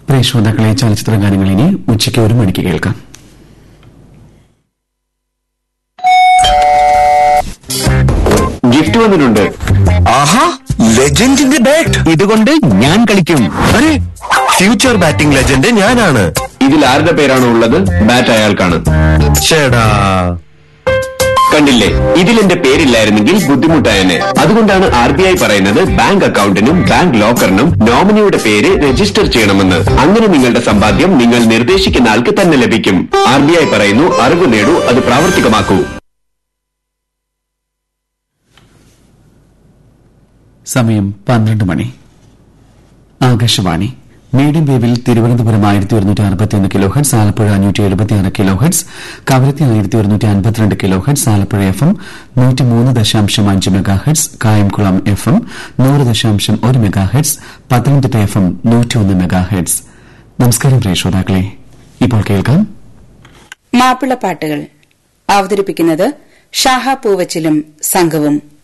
പ്രിയ ശ്രോതാക്കളെ ചലച്ചിത്ര ഗാനങ്ങൾ ഇനി ഉച്ചയ്ക്ക് ഒരു മണിക്ക് കേൾക്കാം ഗിഫ്റ്റ് വന്നിട്ടുണ്ട് ആഹാ ലെജൻഡിന്റെ ബാറ്റ് ഇതുകൊണ്ട് ഞാൻ കളിക്കും അരെ ഫ്യൂച്ചർ ബാറ്റിംഗ് ലെജൻഡ് ഞാനാണ് ഇതിൽ ആരുടെ പേരാണോ ഉള്ളത് ബാറ്റ് അയാൾക്കാണ് ചേടാ കണ്ടില്ലേ ഇതിൽ എന്റെ പേരില്ലായിരുന്നെങ്കിൽ ബുദ്ധിമുട്ടായനെ അതുകൊണ്ടാണ് ആർ ബി ഐ പറയുന്നത് ബാങ്ക് അക്കൗണ്ടിനും ബാങ്ക് ലോക്കറിനും നോമിനിയുടെ പേര് രജിസ്റ്റർ ചെയ്യണമെന്ന് അങ്ങനെ നിങ്ങളുടെ സമ്പാദ്യം നിങ്ങൾ നിർദ്ദേശിക്കുന്ന ആൾക്ക് തന്നെ ലഭിക്കും ആർ ബി ഐ പറയുന്നു അറിവ് നേടൂ അത് പ്രാവർത്തികമാക്കൂ സമയം പന്ത്രണ്ട് മണി ആകാശവാണി മീഡിയം വേവിൽ തിരുവനന്തപുരം ആയിരത്തി ഒരുന്നൂറ്റി അറുപത്തിയൊന്ന് കിലോ ഹെഡ്സ് ആലപ്പുഴ അഞ്ഞൂറ്റി എഴുപത്തിയാറ് കിലോ ഹെഡ്സ് കവരത്തി ആയിരത്തി ഒരുന്നൂറ്റി അൻപത്തിരണ്ട് kilohertz Alappuzha F M നൂറ്റിമൂന്ന് ദശാംശം അഞ്ച് megahertz Kayamkulam F M നൂറ് ദശാംശം ഒരു megahertz Pathanamthitta F M നൂറ്റിയൊന്ന് മെഗാ ഹെഡ്സ് നമസ്കാരം പ്രിയ ശ്രോതാക്കളെ ഇപ്പോൾ കേൾക്കാം മാപ്പിളപ്പാട്ടുകൾ അവതരിപ്പിക്കുന്നത് ഷാഹ പൂവച്ചിലും സംഘവും